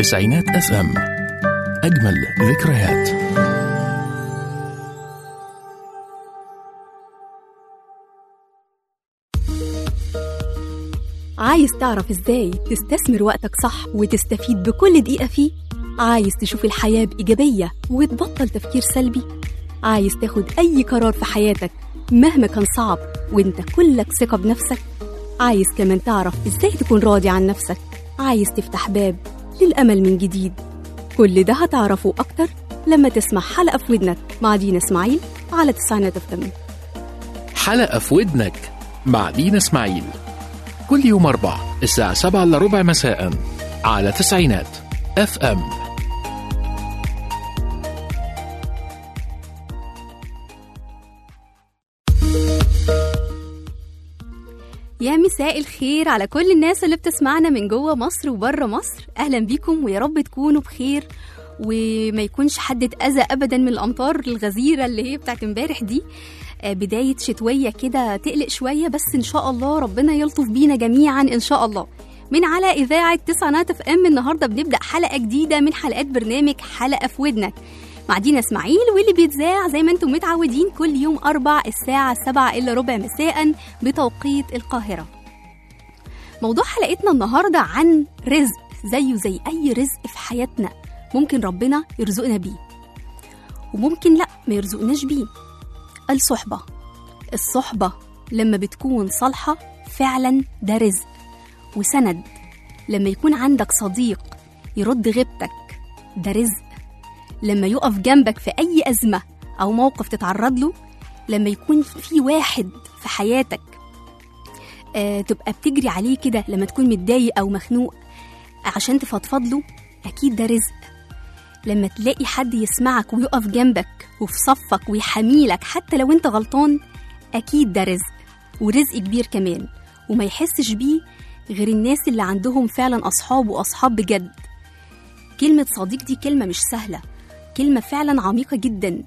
تسعينات اف ام اجمل ذكريات عايز تعرف ازاي تستثمر وقتك صح وتستفيد بكل دقيقة فيه؟ عايز تشوف الحياة بإيجابية وتبطل تفكير سلبي؟ عايز تاخد أي قرار في حياتك مهما كان صعب وانت كلك ثقة بنفسك؟ عايز كمان تعرف ازاي تكون راضي عن نفسك؟ عايز تفتح باب للأمل من جديد؟ كل ده هتعرفه أكتر لما تسمع حلقة في ودنك مع دينا إسماعيل على تسعينات اف ام حلقة في ودنك مع دينا اسماعيل كل يوم أربع الساعة سبعة إلا ربع مساء على تسعينات اف ام يا مساء الخير على كل الناس اللي بتسمعنا من جوه مصر وبره مصر اهلا بيكم ويا رب تكونوا بخير وما يكونش حد اتأذى ابدا من الامطار الغزيره اللي هي بتاعت امبارح دي آه، بدايه شتويه كده تقلق شويه بس ان شاء الله ربنا يلطف بينا جميعا ان شاء الله من على اذاعه تسعينات اف ام النهارده بنبدا حلقه جديده من حلقات برنامج حلقه في ودنك مع دينا اسماعيل واللي بيتذاع زي ما انتم متعودين كل يوم اربع الساعه 7 الا ربع مساء بتوقيت القاهره موضوع حلقتنا النهارده عن رزق زيه زي اي رزق في حياتنا ممكن ربنا يرزقنا بيه وممكن لا ما يرزقناش بيه الصحبه الصحبه لما بتكون صالحه فعلا ده رزق وسند لما يكون عندك صديق يرد غيبتك ده رزق لما يقف جنبك في أي أزمة أو موقف تتعرض له لما يكون في واحد في حياتك آه تبقى بتجري عليه كده لما تكون متضايق أو مخنوق عشان تفضفض له أكيد ده رزق لما تلاقي حد يسمعك ويقف جنبك وفي صفك ويحميلك حتى لو انت غلطان أكيد ده رزق ورزق كبير كمان وما يحسش بيه غير الناس اللي عندهم فعلا أصحاب وأصحاب بجد كلمة صديق دي كلمة مش سهلة كلمة فعلا عميقة جدا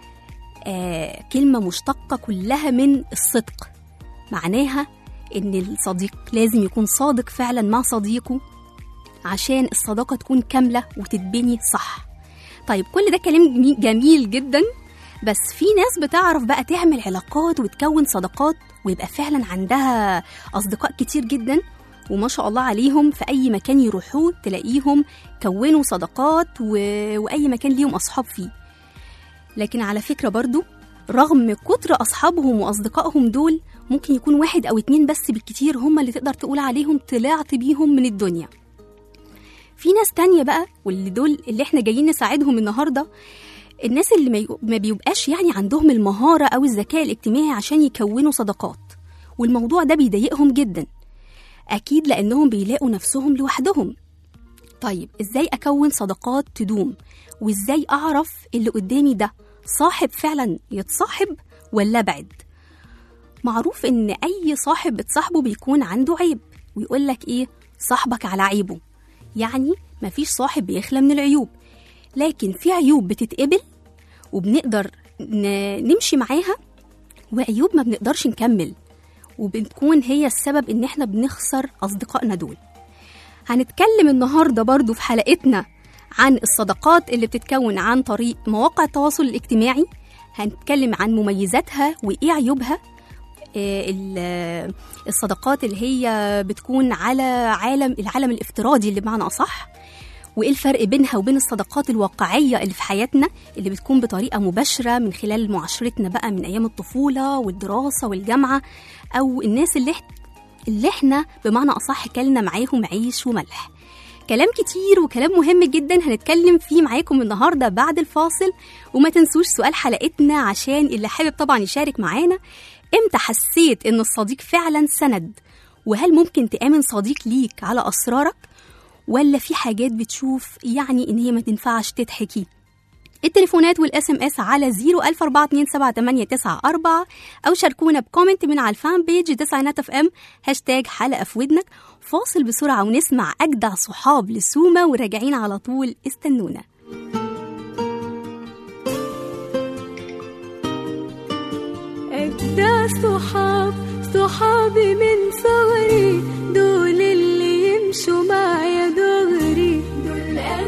آه كلمة مشتقة كلها من الصدق معناها إن الصديق لازم يكون صادق فعلا مع صديقه عشان الصداقة تكون كاملة وتتبني صح طيب كل ده كلام جمي- جميل جدا بس في ناس بتعرف بقى تعمل علاقات وتكون صداقات ويبقى فعلا عندها أصدقاء كتير جدا وما شاء الله عليهم في أي مكان يروحوه تلاقيهم كونوا صداقات و... وأي مكان ليهم أصحاب فيه لكن على فكرة برضو رغم كتر أصحابهم وأصدقائهم دول ممكن يكون واحد أو اتنين بس بالكتير هم اللي تقدر تقول عليهم طلعت بيهم من الدنيا في ناس تانية بقى واللي دول اللي احنا جايين نساعدهم النهاردة الناس اللي ما ي- ما بيبقاش يعني عندهم المهارة أو الذكاء الاجتماعي عشان يكونوا صداقات والموضوع ده بيضايقهم جدا أكيد لأنهم بيلاقوا نفسهم لوحدهم طيب إزاي أكون صداقات تدوم وإزاي أعرف اللي قدامي ده صاحب فعلا يتصاحب ولا بعد معروف إن أي صاحب بتصاحبه بيكون عنده عيب ويقول لك إيه صاحبك على عيبه يعني مفيش صاحب بيخلى من العيوب لكن في عيوب بتتقبل وبنقدر ن- نمشي معاها وعيوب ما بنقدرش نكمل وبتكون هي السبب ان احنا بنخسر اصدقائنا دول هنتكلم النهارده برضو في حلقتنا عن الصداقات اللي بتتكون عن طريق مواقع التواصل الاجتماعي هنتكلم عن مميزاتها وايه عيوبها آه، ال- الصداقات اللي هي بتكون على عالم العالم الافتراضي اللي بمعنى اصح وايه الفرق بينها وبين الصداقات الواقعيه اللي في حياتنا اللي بتكون بطريقه مباشره من خلال معاشرتنا بقى من ايام الطفوله والدراسه والجامعه او الناس اللي إح- اللي احنا بمعنى اصح كلنا معاهم عيش وملح كلام كتير وكلام مهم جدا هنتكلم فيه معاكم النهارده بعد الفاصل وما تنسوش سؤال حلقتنا عشان اللي حابب طبعا يشارك معانا امتى حسيت ان الصديق فعلا سند وهل ممكن تآمن صديق ليك على اسرارك ولا في حاجات بتشوف يعني ان هي ما تنفعش تتحكي التليفونات والاس ام اس على 004278894 او شاركونا بكومنت من على الفان بيج تسعينات اف ام هاشتاج حلقه في ودنك فاصل بسرعه ونسمع اجدع صحاب لسوما وراجعين على طول استنونا أجدع صحاب صحابي من صغري دول اللي يمشوا معايا دغري دول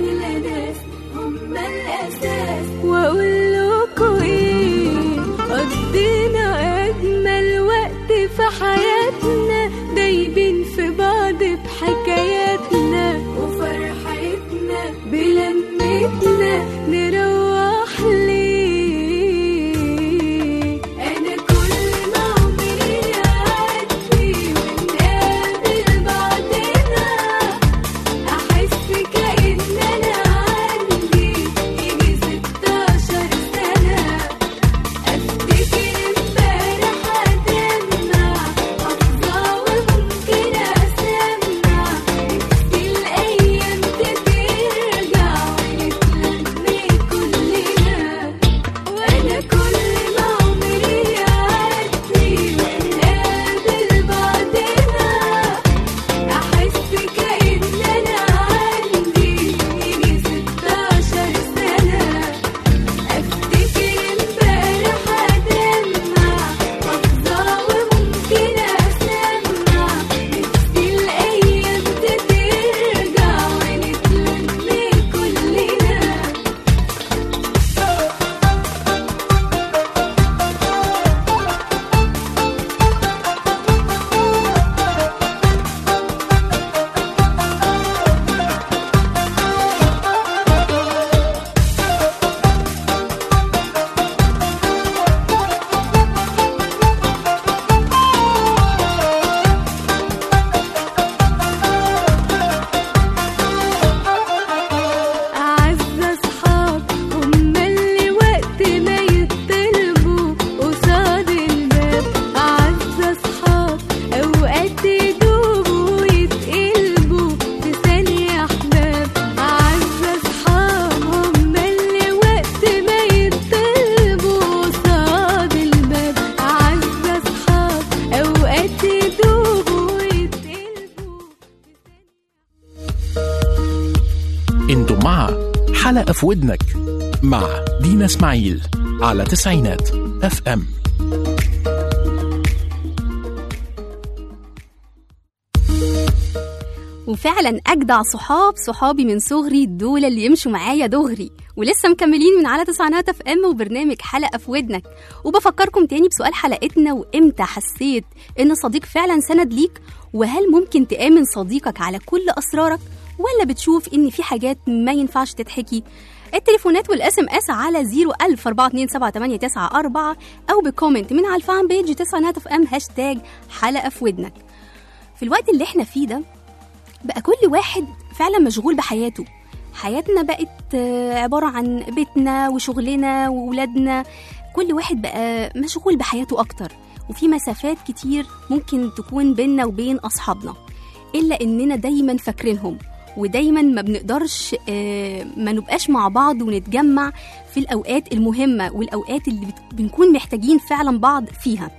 مع حلقة في ودنك مع دينا اسماعيل على تسعينات اف ام وفعلا اجدع صحاب صحابي من صغري دول اللي يمشوا معايا دغري ولسه مكملين من على تسعينات اف ام وبرنامج حلقه في ودنك وبفكركم تاني بسؤال حلقتنا وامتى حسيت ان صديق فعلا سند ليك وهل ممكن تامن صديقك على كل اسرارك ولا بتشوف ان في حاجات ما ينفعش تتحكي التليفونات والاس ام اس على 010427894 او بكومنت من على الفان بيج تسعينات اف ام هاشتاج حلقه في ودنك في الوقت اللي احنا فيه ده بقى كل واحد فعلا مشغول بحياته حياتنا بقت آه، عبارة عن بيتنا وشغلنا وولادنا كل واحد بقى مشغول بحياته أكتر وفي مسافات كتير ممكن تكون بيننا وبين أصحابنا إلا إننا دايما فاكرينهم ودايما ما بنقدرش آه، ما نبقاش مع بعض ونتجمع في الأوقات المهمة والأوقات اللي بت- بنكون محتاجين فعلا بعض فيها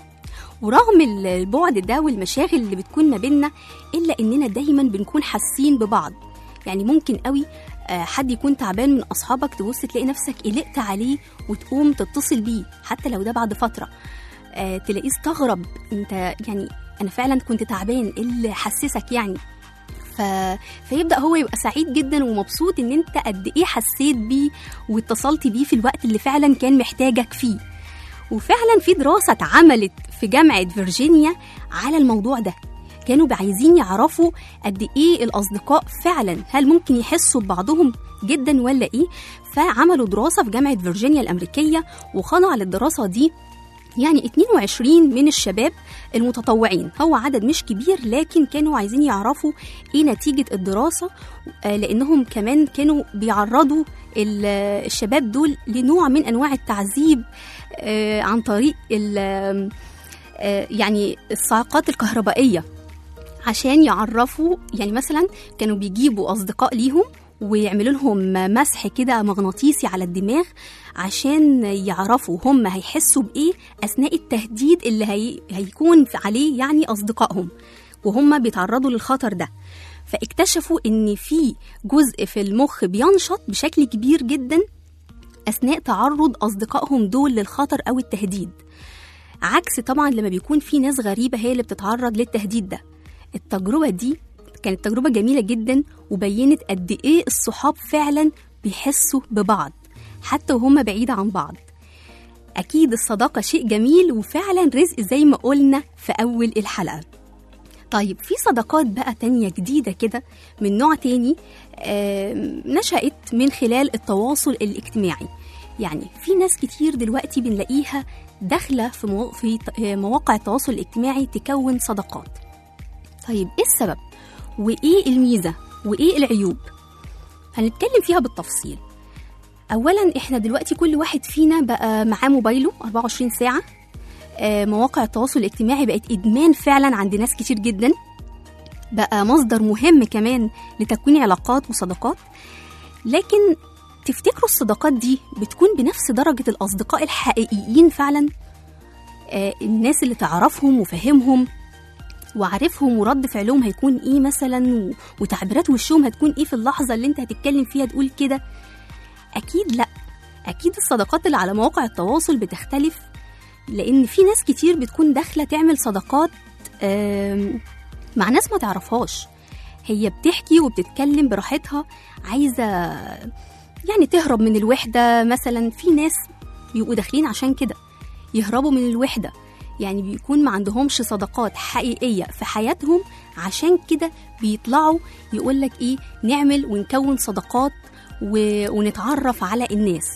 ورغم ال- البعد ده والمشاغل اللي بتكون ما بيننا الا اننا دايما بنكون حاسين ببعض يعني ممكن قوي آه، حد يكون تعبان من اصحابك تبص تلاقي نفسك قلقت عليه وتقوم تتصل بيه حتى لو ده بعد فتره آه، تلاقيه استغرب انت يعني انا فعلا كنت تعبان ايه اللي حسسك يعني ف... فيبدا هو يبقى سعيد جدا ومبسوط ان انت قد ايه حسيت بيه واتصلت بيه في الوقت اللي فعلا كان محتاجك فيه وفعلا في دراسة اتعملت في جامعة فيرجينيا على الموضوع ده كانوا عايزين يعرفوا قد ايه الاصدقاء فعلا هل ممكن يحسوا ببعضهم جدا ولا ايه فعملوا دراسة في جامعة فيرجينيا الأمريكية وخضع للدراسة دي يعني 22 من الشباب المتطوعين هو عدد مش كبير لكن كانوا عايزين يعرفوا ايه نتيجة الدراسة آه، لأنهم كمان كانوا بيعرضوا ال- الشباب دول لنوع من أنواع التعذيب آه، عن طريق ال- آه، يعني الصاعقات الكهربائية عشان يعرفوا يعني مثلا كانوا بيجيبوا أصدقاء ليهم ويعملوا لهم مسح كده مغناطيسي على الدماغ عشان يعرفوا هم هيحسوا بإيه أثناء التهديد اللي هي... هيكون في- عليه يعني أصدقائهم وهم بيتعرضوا للخطر ده فاكتشفوا إن في جزء في المخ بينشط بشكل كبير جدا أثناء تعرض أصدقائهم دول للخطر أو التهديد عكس طبعا لما بيكون في ناس غريبة هي اللي بتتعرض للتهديد ده التجربة دي كانت تجربة جميلة جدا وبينت قد إيه الصحاب فعلا بيحسوا ببعض حتى وهم بعيد عن بعض أكيد الصداقة شيء جميل وفعلا رزق زي ما قلنا في أول الحلقة طيب في صداقات بقى تانية جديدة كده من نوع تاني آم، نشأت من خلال التواصل الاجتماعي يعني في ناس كتير دلوقتي بنلاقيها داخلة في, مو... في ت- آه، مواقع التواصل الاجتماعي تكون صداقات طيب ايه السبب وايه الميزة وايه العيوب هنتكلم فيها بالتفصيل اولا احنا دلوقتي كل واحد فينا بقى معاه موبايله 24 ساعة آه، مواقع التواصل الاجتماعي بقت ادمان فعلا عند ناس كتير جدا بقى مصدر مهم كمان لتكوين علاقات وصداقات لكن تفتكروا الصداقات دي بتكون بنفس درجة الأصدقاء الحقيقيين فعلا آه الناس اللي تعرفهم وفهمهم وعارفهم ورد فعلهم هيكون ايه مثلا و- وتعبيرات وشهم هتكون ايه في اللحظة اللي انت هتتكلم فيها تقول كده اكيد لا اكيد الصداقات اللي على مواقع التواصل بتختلف لان في ناس كتير بتكون داخله تعمل صداقات آم، مع ناس ما تعرفهاش هي بتحكي وبتتكلم براحتها عايزه يعني تهرب من الوحده مثلا في ناس بيبقوا داخلين عشان كده يهربوا من الوحده يعني بيكون ما عندهمش صداقات حقيقيه في حياتهم عشان كده بيطلعوا يقولك ايه نعمل ونكون صداقات و... ونتعرف على الناس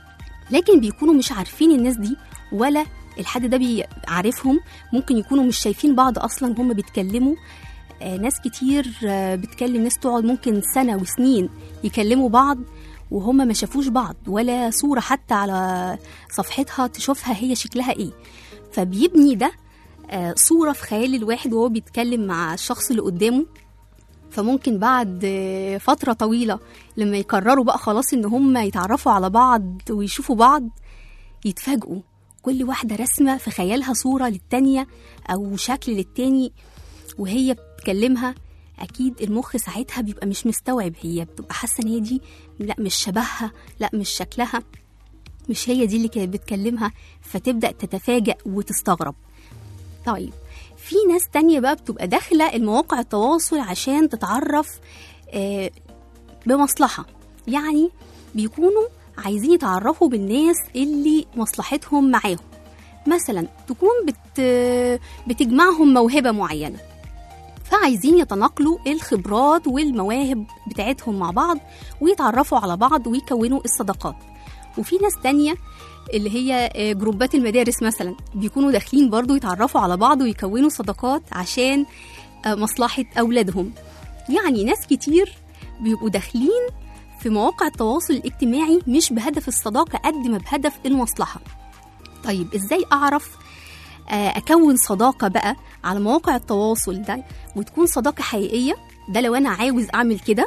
لكن بيكونوا مش عارفين الناس دي ولا الحد ده بيعرفهم ممكن يكونوا مش شايفين بعض اصلا هم بيتكلموا آه، ناس كتير آه، بتكلم ناس تقعد ممكن سنة وسنين يكلموا بعض وهم ما شافوش بعض ولا صورة حتى على صفحتها تشوفها هي شكلها ايه فبيبني ده آه، صورة في خيال الواحد وهو بيتكلم مع الشخص اللي قدامه فممكن بعد آه، فترة طويلة لما يقرروا بقى خلاص ان هم يتعرفوا على بعض ويشوفوا بعض يتفاجئوا كل واحدة رسمة في خيالها صورة للتانية أو شكل للتاني وهي بتكلمها اكيد المخ ساعتها بيبقى مش مستوعب هي بتبقى حاسه ان هي دي لا مش شبهها لا مش شكلها مش هي دي اللي كانت بتكلمها فتبدا تتفاجأ وتستغرب طيب في ناس تانية بقى بتبقى داخلة المواقع التواصل عشان تتعرف آه، بمصلحة يعني بيكونوا عايزين يتعرفوا بالناس اللي مصلحتهم معاهم مثلا تكون بت بتجمعهم موهبة معينة فعايزين يتناقلوا الخبرات والمواهب بتاعتهم مع بعض ويتعرفوا على بعض ويكونوا الصداقات وفي ناس تانية اللي هي آه، جروبات المدارس مثلا بيكونوا داخلين برضو يتعرفوا على بعض ويكونوا صداقات عشان آه، مصلحة أولادهم يعني ناس كتير بيبقوا داخلين في مواقع التواصل الاجتماعي مش بهدف الصداقة قد ما بهدف المصلحة طيب ازاي أعرف آه، أكون صداقة بقى على مواقع التواصل ده وتكون صداقة حقيقية ده لو أنا عاوز أعمل كده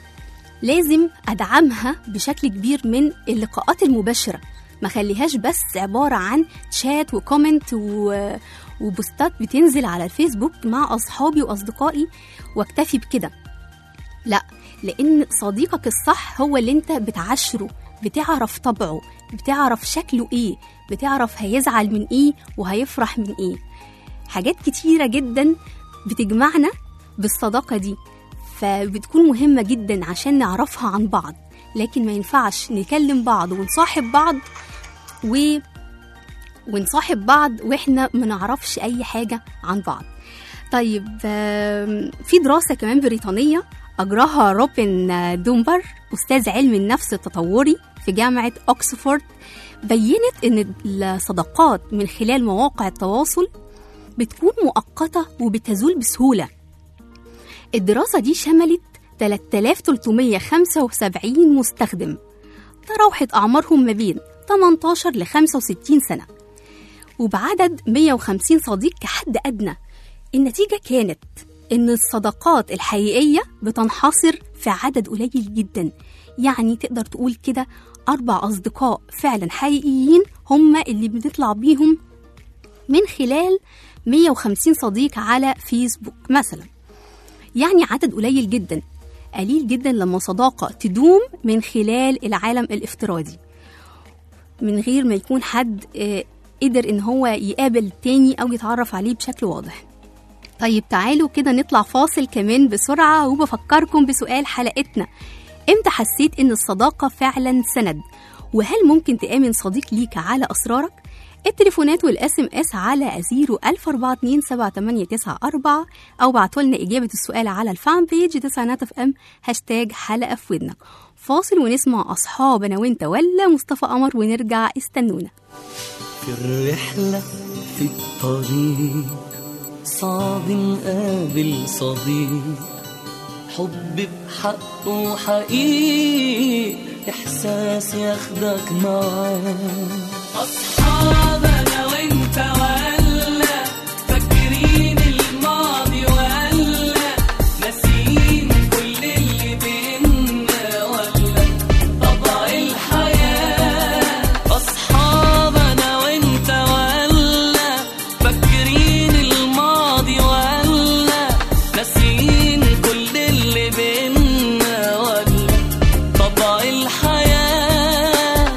لازم أدعمها بشكل كبير من اللقاءات المباشرة ما خليهاش بس عبارة عن شات وكومنت و... وبوستات بتنزل على الفيسبوك مع أصحابي وأصدقائي واكتفي بكده لا لأن صديقك الصح هو اللي انت بتعاشره بتعرف طبعه بتعرف شكله ايه بتعرف هيزعل من ايه وهيفرح من ايه حاجات كتيرة جدا بتجمعنا بالصداقة دي فبتكون مهمة جدا عشان نعرفها عن بعض لكن ما ينفعش نكلم بعض ونصاحب بعض و ونصاحب بعض واحنا ما نعرفش اي حاجة عن بعض طيب آم، في دراسة كمان بريطانية أجراها روبن دومبر أستاذ علم النفس التطوري في جامعة أكسفورد بينت إن الصداقات من خلال مواقع التواصل بتكون مؤقتة وبتزول بسهولة الدراسة دي شملت 3375 مستخدم تراوحت أعمارهم ما بين 18 ل 65 سنة وبعدد 150 صديق كحد أدنى النتيجة كانت إن الصداقات الحقيقية بتنحصر في عدد قليل جدا يعني تقدر تقول كده أربع أصدقاء فعلا حقيقيين هم اللي بنطلع بيهم من خلال 150 صديق على فيسبوك مثلا يعني عدد قليل جدا قليل جدا لما صداقة تدوم من خلال العالم الافتراضي من غير ما يكون حد آه، قدر ان هو يقابل التاني او يتعرف عليه بشكل واضح طيب تعالوا كده نطلع فاصل كمان بسرعة وبفكركم بسؤال حلقتنا امتى حسيت ان الصداقة فعلا سند وهل ممكن تآمن صديق ليك على أسرارك التليفونات والاس ام اس على 014278994 او بعتوا لنا اجابه السؤال على الفان بيج تسعينات اف ام هاشتاج حلقه في ودنك فاصل ونسمع اصحاب انا وانت ولا مصطفى قمر ونرجع استنونا في الرحلة في الطريق صعب نقابل صديق حب بحقه حقيقي إحساس ياخدك معاه أصحاب أنا وأنت ولا فاكرين الماضي ولا ناسيين كل اللي بينا ولا طبع الحياة أصحاب أنا وأنت ولا فاكرين الماضي ولا ناسيين كل اللي بينا ولا طبع الحياة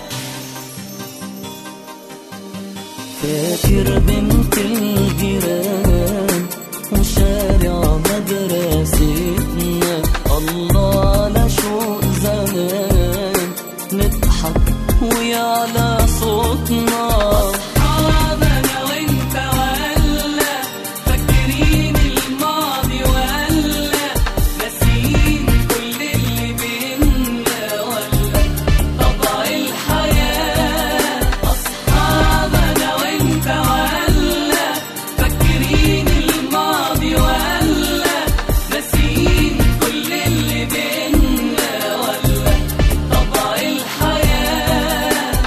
فاكر بنت الجيران وشارع مدرستنا الله على شوق زمان نضحك ويعلى صوتنا أصحابنا وانت ولا فاكرين الماضي ولا ناسيين كل اللي بينا ولا طبع الحياة أصحابنا وانت ولا فاكرين الماضي ولا ناسيين كل اللي بينا ولا طبع الحياة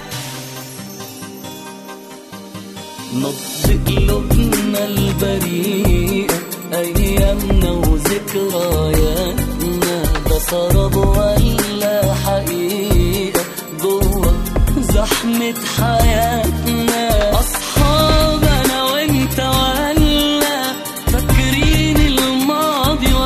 نبض قلوبنا البريئة أيامنا وذكرياتنا ده سراب ولا حقيقة جوه زحمة حياتنا أصحابنا وانت ولا فاكرين الماضي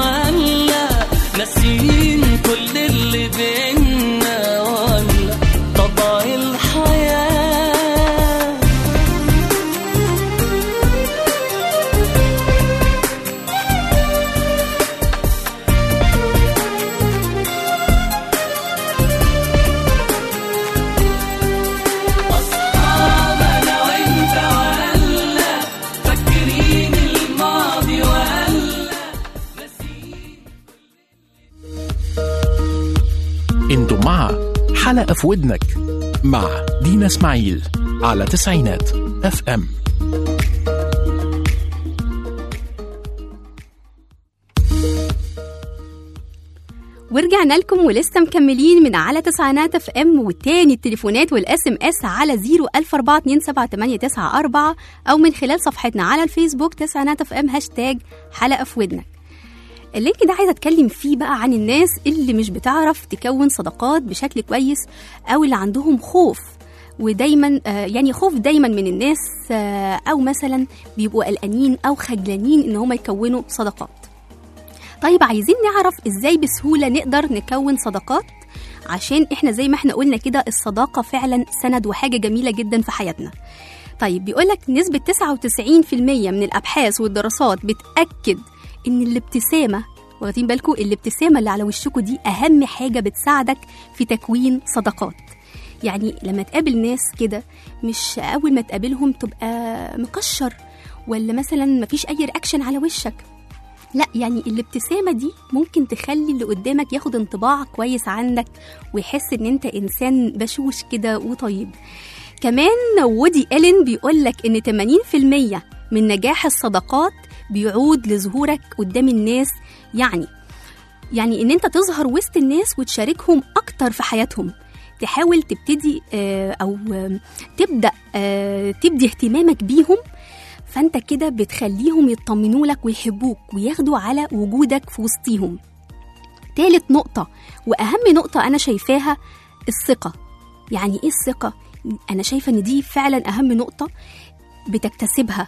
حلقة في ودنك مع دينا اسماعيل على تسعينات اف ام ورجعنا لكم ولسه مكملين من على تسعينات اف ام وتاني التليفونات والاس ام اس على 004278994 او من خلال صفحتنا على الفيسبوك تسعينات اف ام هاشتاج حلقه في ودنك اللينك ده عايزه اتكلم فيه بقى عن الناس اللي مش بتعرف تكون صداقات بشكل كويس او اللي عندهم خوف ودايما آه، يعني خوف دايما من الناس آه، او مثلا بيبقوا قلقانين او خجلانين ان هم يكونوا صداقات طيب عايزين نعرف ازاي بسهوله نقدر نكون صداقات عشان احنا زي ما احنا قلنا كده الصداقه فعلا سند وحاجه جميله جدا في حياتنا طيب بيقولك نسبة 99% من الأبحاث والدراسات بتأكد إن الابتسامة واخدين بالكم الابتسامة اللي على وشكوا دي أهم حاجة بتساعدك في تكوين صداقات يعني لما تقابل ناس كده مش أول ما تقابلهم تبقى مكشر ولا مثلا مفيش أي رياكشن على وشك لا يعني الابتسامة دي ممكن تخلي اللي قدامك ياخد انطباع كويس عنك ويحس ان انت انسان بشوش كده وطيب كمان وودي إلين بيقولك ان 80% من نجاح الصداقات بيعود لظهورك قدام الناس يعني يعني ان انت تظهر وسط الناس وتشاركهم اكتر في حياتهم تحاول تبتدي آه، او آه، تبدا آه، تبدي اهتمامك بيهم فانت كده بتخليهم يطمنوا لك ويحبوك وياخدوا على وجودك في وسطيهم تالت نقطة وأهم نقطة أنا شايفاها الثقة يعني إيه الثقة؟ أنا شايفة إن دي فعلا أهم نقطة بتكتسبها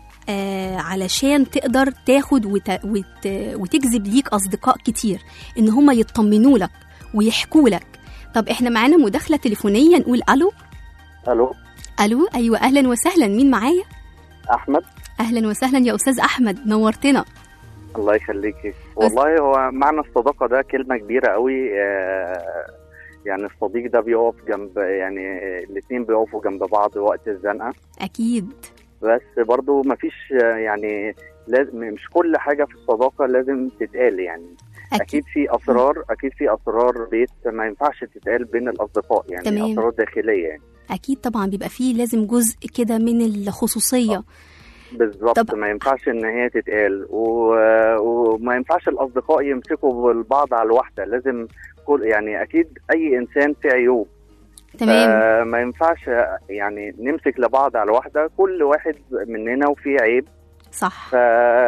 آه علشان تقدر تاخد وت... وت... وتجذب ليك أصدقاء كتير إن هما يطمنوا لك ويحكوا لك طب إحنا معانا مداخلة تليفونية نقول ألو الو ألو أيوة أهلا وسهلا مين معايا؟ احمد أهلا وسهلا يا أستاذ أحمد نورتنا الله يخليكي والله هو معنى الصداقه ده كلمه كبيره قوي آه، يعني الصديق ده بيقف جنب يعني الاثنين بيقفوا جنب بعض وقت الزنقه أكيد بس برضو مفيش آه، يعني لازم مش كل حاجه في الصداقه لازم تتقال يعني أكيد, اكيد في اسرار اكيد في اسرار بيت ما ينفعش تتقال بين الاصدقاء يعني تمام. اسرار داخليه يعني أكيد طبعا بيبقى فيه لازم جزء كده من الخصوصية بالظبط طب- ما ينفعش ان هي تتقال و... وما ينفعش الاصدقاء يمسكوا بالبعض على الواحده لازم كل يعني اكيد اي انسان فيه عيوب تمام آه ما ينفعش يعني نمسك لبعض على الواحده كل واحد مننا وفيه عيب صح ف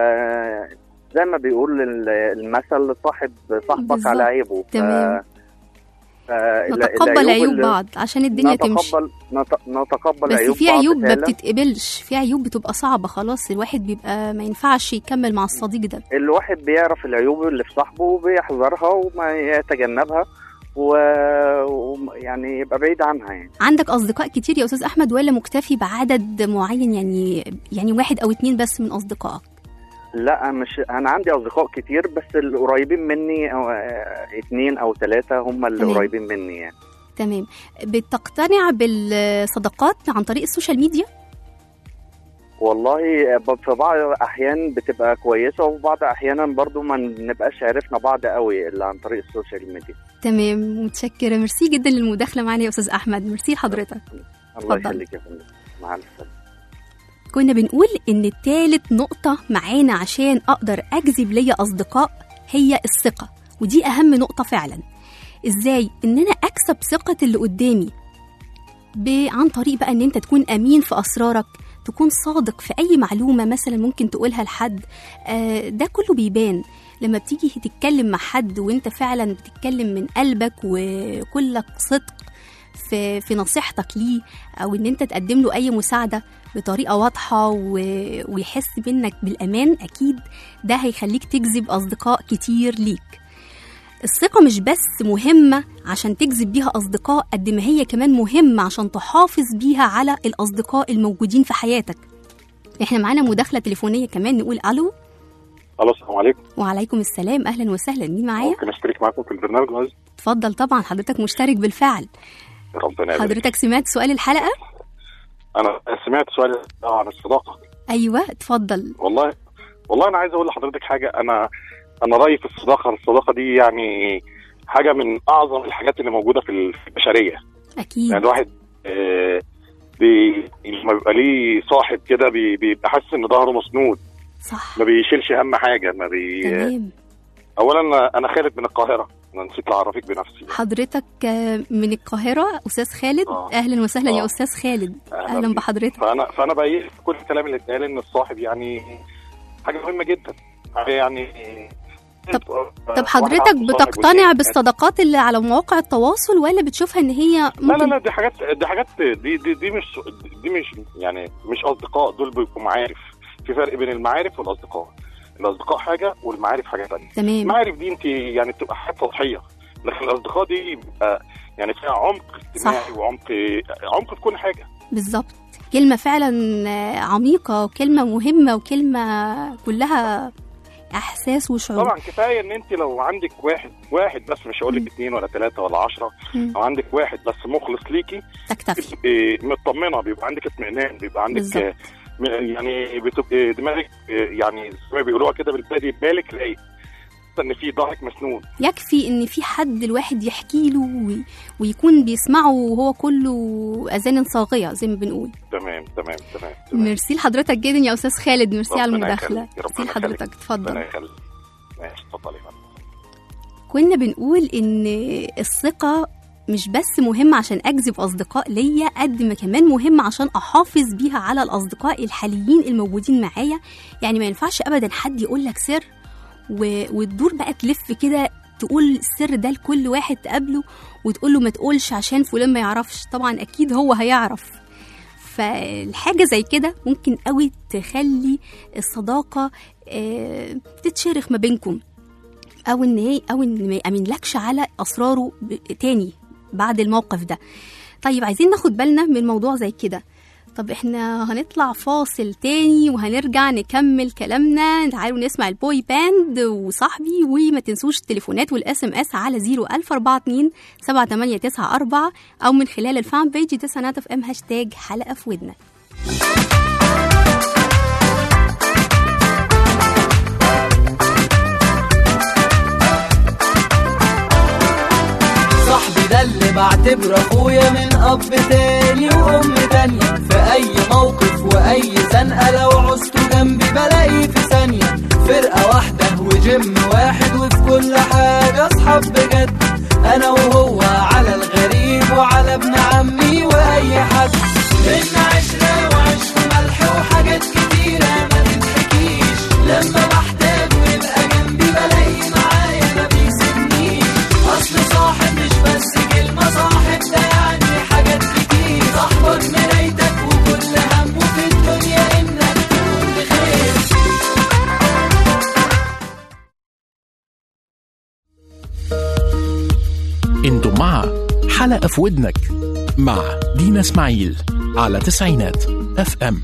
زي ما بيقول ال- المثل صاحب صاحبك بالظبط. على عيبه ف... تمام. ف... ال- نتقبل العيوب عيوب اللي- بعض عشان الدنيا تمشي نتقبل نت... نتقبل بس عيوب في بعض عيوب ما فعلا. بتتقبلش في عيوب بتبقى صعبة خلاص الواحد بيبقى ما ينفعش يكمل مع الصديق ده الواحد بيعرف العيوب اللي في صاحبه وبيحذرها وما يتجنبها ويعني يبقى بعيد عنها يعني عندك أصدقاء كتير يا أستاذ أحمد ولا مكتفي بعدد معين يعني يعني واحد أو اتنين بس من أصدقائك لا مش انا عندي اصدقاء كتير بس القريبين مني أو آه، اتنين او ثلاثة هم اللي تمام. قريبين مني يعني تمام بتقتنع بالصداقات عن طريق السوشيال ميديا والله ب- في بعض الاحيان بتبقى كويسة وفي بعض احيانا برضو ما نبقاش عرفنا بعض قوي الا عن طريق السوشيال ميديا تمام متشكرة ميرسي جدا للمداخلة معنا يا أستاذ أحمد ميرسي لحضرتك الله اتفضل. يخليك يا فندم مع السلامة كنا بنقول إن التالت نقطة معانا عشان أقدر أجذب ليا أصدقاء هي الثقة ودي أهم نقطة فعلا إزاي؟ إن أنا أكسب ثقة اللي قدامي ب- عن طريق بقى إن أنت تكون أمين في أسرارك تكون صادق في أي معلومة مثلا ممكن تقولها لحد آه، ده كله بيبان لما بتيجي تتكلم مع حد وانت فعلا بتتكلم من قلبك وكلك صدق في في نصيحتك ليه او ان انت تقدم له اي مساعده بطريقه واضحه و... ويحس منك بالامان اكيد ده هيخليك تجذب اصدقاء كتير ليك الثقة مش بس مهمة عشان تجذب بيها أصدقاء قد ما هي كمان مهمة عشان تحافظ بيها على الأصدقاء الموجودين في حياتك احنا معانا مداخلة تليفونية كمان نقول ألو الو السلام عليكم وعليكم السلام أهلا وسهلا مين معايا؟ ممكن اشترك معاكم في البرنامج معلش اتفضل طبعا حضرتك مشترك بالفعل ربنا يبارك حضرتك سمعت سؤال الحلقة؟ انا سمعت سؤال عن الصداقه أيوة اتفضل والله والله انا عايز اقول لحضرتك حاجه انا انا رايي في الصداقه الصداقه دي يعني حاجه من اعظم الحاجات اللي موجوده في البشريه اكيد يعني الواحد آه، بي لما بيبقى ليه صاحب كده بي- بيبقى حاسس ان ظهره مسنود صح ما بيشيلش هم حاجه ما بي تمام اولا أنا- انا خالد من القاهره انا نسيت اعرفك بنفسي حضرتك آه، من القاهرة أستاذ خالد آه. أهلا وسهلا يا آه. أستاذ خالد أهلاً أهلا بيك. بحضرتك فانا فانا بقيت كل الكلام اللي اتقال ان الصاحب يعني حاجه مهمه جدا حاجه يعني طب- واحد طب حضرتك عنده صاحب بتقتنع واتنين. بالصداقات اللي على مواقع التواصل ولا بتشوفها ان هي لا لا ممكن لا دي حاجات دي حاجات دي دي, دي مش دي مش يعني مش اصدقاء دول بيبقوا معارف في فرق بين المعارف والاصدقاء الاصدقاء حاجه والمعارف حاجه ثانيه تمام المعارف دي انت يعني بتبقى حاجات سطحيه لكن الاصدقاء دي بيبقى يعني فيها عمق اجتماعي صح. وعمق عمق في كل حاجه بالظبط كلمة فعلا آه، عميقة وكلمة مهمة وكلمة كلها إحساس وشعور طبعا كفايه ان انت لو عندك واحد واحد بس مش هقول مم. لك اثنين ولا ثلاثه ولا عشرة مم. لو عندك واحد بس مخلص ليكي تكتفي بتبقي مطمنه بيبقى عندك اطمئنان بيبقى عندك بالظبط. آه، م- يعني بتبقى دماغك آه، يعني زي ما بيقولوها كده بالبلدي بالك رايق ان في ظهرك مسنود يكفي ان في حد الواحد يحكي له وي- ويكون بيسمعه وهو كله اذان صاغيه زي ما بنقول تمام تمام تمام تمام ميرسي لحضرتك جدا يا استاذ خالد ميرسي على ربنا المداخله يخليك، ميرسي ربنا لحضرتك يخليك. اتفضل ربنا يخليك ماشي اتفضلي يا فندم. كنا بنقول ان الثقه مش بس مهمة عشان أجذب أصدقاء ليا قد ما كمان مهمة عشان أحافظ بيها على الأصدقاء الحاليين الموجودين معايا يعني ما ينفعش أبدا حد يقول لك سر و... وتدور بقى تلف كده تقول السر ده لكل واحد تقابله وتقول له ما تقولش عشان فلان ما يعرفش طبعا أكيد هو هيعرف فالحاجة زي كده ممكن قوي تخلي الصداقة آه، تتشرخ ما بينكم او ان هي او ان ما يامنلكش على اسراره ب- تاني بعد الموقف ده طيب عايزين ناخد بالنا من موضوع زي كده طب احنا هنطلع فاصل تاني وهنرجع نكمل كلامنا تعالوا نسمع البوي باند وصاحبي وما تنسوش التليفونات والاس ام اس على 01042 7894 او من خلال الفان بيج تسعينات اف ام هاشتاج حلقه في ودنك صاحبي ده اللي بعتبره اخويا من اب تاني وام تانية في اي موقف واي زنقة لو عوزته جنبي بلاقيه في ثانية فرقة واحدة وجيم واحد وفي كل حاجة اصحاب بجد انا وهو على الغريب وعلى ابن عمي واي حد بينا عشرة وعيش وملح وحاجات كتيرة ما تتحكيش لما بحتاجه يبقى جنبي بلاقيه معايا ما بيسيبنيش اصل صاحب مش بس كلمة صاحب ده يعني حاجات كتير صاحبك مرايتك وكل همه في الدنيا انك تكون بخير انتم مع حلقة في ودنك مع دينا اسماعيل على تسعينات اف ام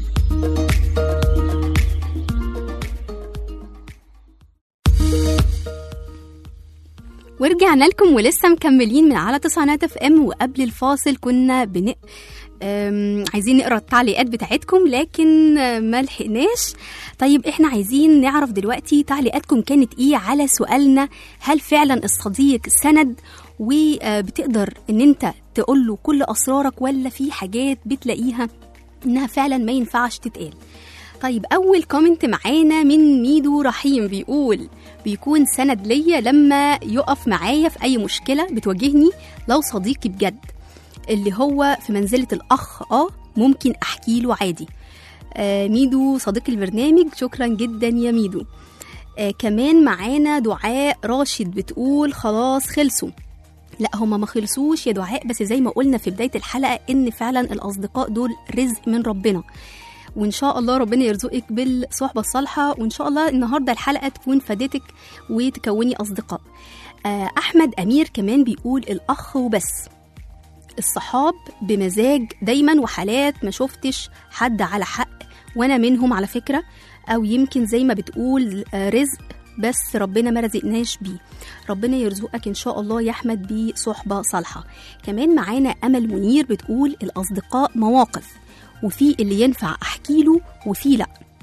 ورجعنا لكم ولسه مكملين من على تسعينات اف ام وقبل الفاصل كنا بن... أم، عايزين نقرا التعليقات بتاعتكم لكن آه، ما لحقناش طيب احنا عايزين نعرف دلوقتي تعليقاتكم كانت ايه على سؤالنا هل فعلا الصديق سند وبتقدر ان انت تقول له كل اسرارك ولا في حاجات بتلاقيها انها فعلا ما ينفعش تتقال طيب اول كومنت معانا من ميدو رحيم بيقول بيكون سند ليا لما يقف معايا في اي مشكله بتواجهني لو صديقي بجد اللي هو في منزله الاخ اه ممكن احكي له عادي آه ميدو صديق البرنامج شكرا جدا يا ميدو آه كمان معانا دعاء راشد بتقول خلاص خلصوا لا هما ما خلصوش يا دعاء بس زي ما قلنا في بدايه الحلقه ان فعلا الاصدقاء دول رزق من ربنا وان شاء الله ربنا يرزقك بالصحبه الصالحه وان شاء الله النهارده الحلقه تكون فادتك وتكوني اصدقاء آه، احمد امير كمان بيقول الاخ وبس الصحاب بمزاج دايما وحالات ما شفتش حد على حق وانا منهم على فكره او يمكن زي ما بتقول آه، رزق بس ربنا ما رزقناش بيه ربنا يرزقك ان شاء الله يا احمد بصحبه صالحه كمان معانا امل منير بتقول الاصدقاء مواقف وفي اللي ينفع احكي له وفي لا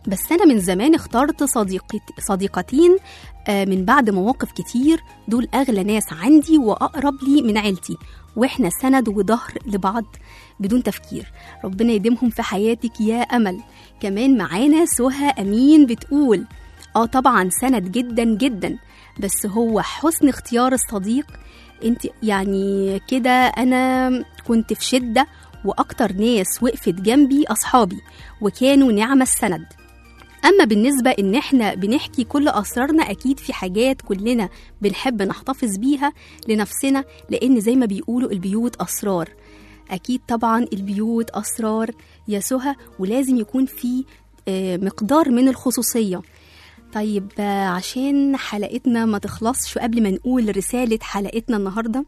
بس أنا من زمان اخترت صديقت صديقتين آه، من بعد مواقف كتير دول أغلى ناس عندي وأقرب لي من عيلتي وإحنا سند وظهر لبعض بدون تفكير ربنا يديمهم في حياتك يا أمل كمان معانا سهى أمين بتقول آه طبعا سند جدا جدا بس هو حسن اختيار الصديق انت يعني كده أنا كنت في شدة وأكتر ناس وقفت جنبي أصحابي وكانوا نعم السند أما بالنسبة إن إحنا بنحكي كل أسرارنا أكيد في حاجات كلنا بنحب نحتفظ بيها لنفسنا لأن زي ما بيقولوا البيوت أسرار أكيد طبعا البيوت أسرار يا سهى ولازم يكون في آه، مقدار من الخصوصية طيب آه، عشان حلقتنا ما تخلصش وقبل ما نقول رسالة حلقتنا النهاردة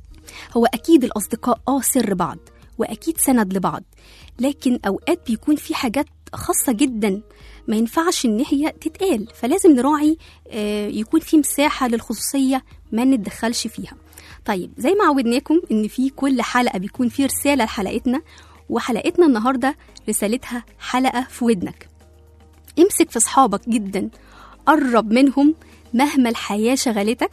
هو أكيد الأصدقاء آه سر بعض وأكيد سند لبعض لكن أوقات بيكون في حاجات خاصة جدا ما ينفعش إن هي تتقال فلازم نراعي آه، يكون في مساحة للخصوصية ما نتدخلش فيها طيب زي ما عودناكم إن في كل حلقة بيكون في رسالة لحلقتنا وحلقتنا النهاردة رسالتها حلقة في ودنك امسك في صحابك جدا قرب منهم مهما الحياة شغلتك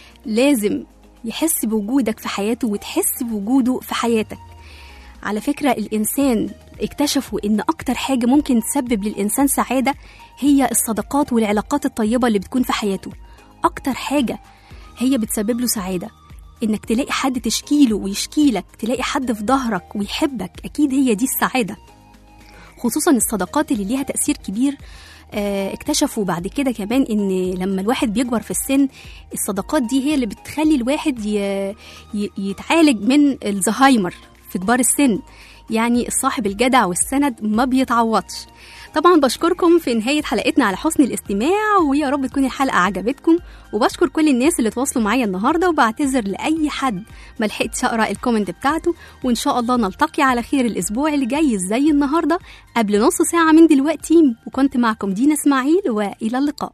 لازم يحس بوجودك في حياته وتحس بوجوده في حياتك على فكرة الإنسان اكتشفوا إن أكتر حاجة ممكن تسبب للإنسان سعادة هي الصداقات والعلاقات الطيبة اللي بتكون في حياته أكتر حاجة هي بتسبب له سعادة إنك تلاقي حد تشكيله ويشكيلك تلاقي حد في ظهرك ويحبك أكيد هي دي السعادة خصوصا الصداقات اللي ليها تأثير كبير آه، اكتشفوا بعد كده كمان ان لما الواحد بيكبر في السن الصداقات دي هي اللي بتخلي الواحد ي- ي- يتعالج من الزهايمر في كبار السن يعني الصاحب الجدع والسند ما بيتعوضش طبعا بشكركم في نهاية حلقتنا على حسن الاستماع ويا رب تكون الحلقة عجبتكم وبشكر كل الناس اللي تواصلوا معايا النهاردة وبعتذر لأي حد ما لحقتش أقرأ الكومنت بتاعته وإن شاء الله نلتقي على خير الأسبوع اللي جاي زي النهاردة قبل نص ساعة من دلوقتي وكنت معكم دينا إسماعيل وإلى اللقاء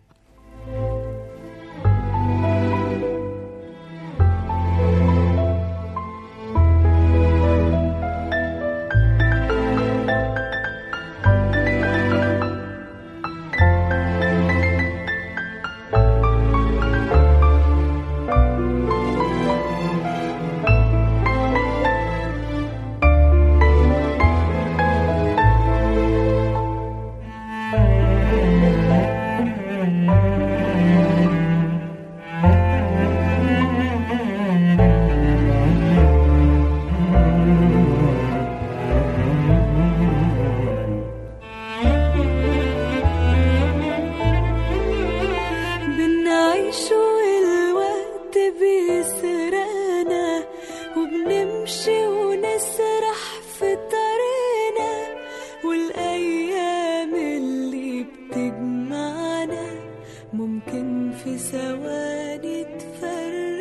بنعيش والوقت بيسرقنا وبنمشي ونسرح في طريقنا والأيام اللي بتجمعنا ممكن في ثواني تفرقنا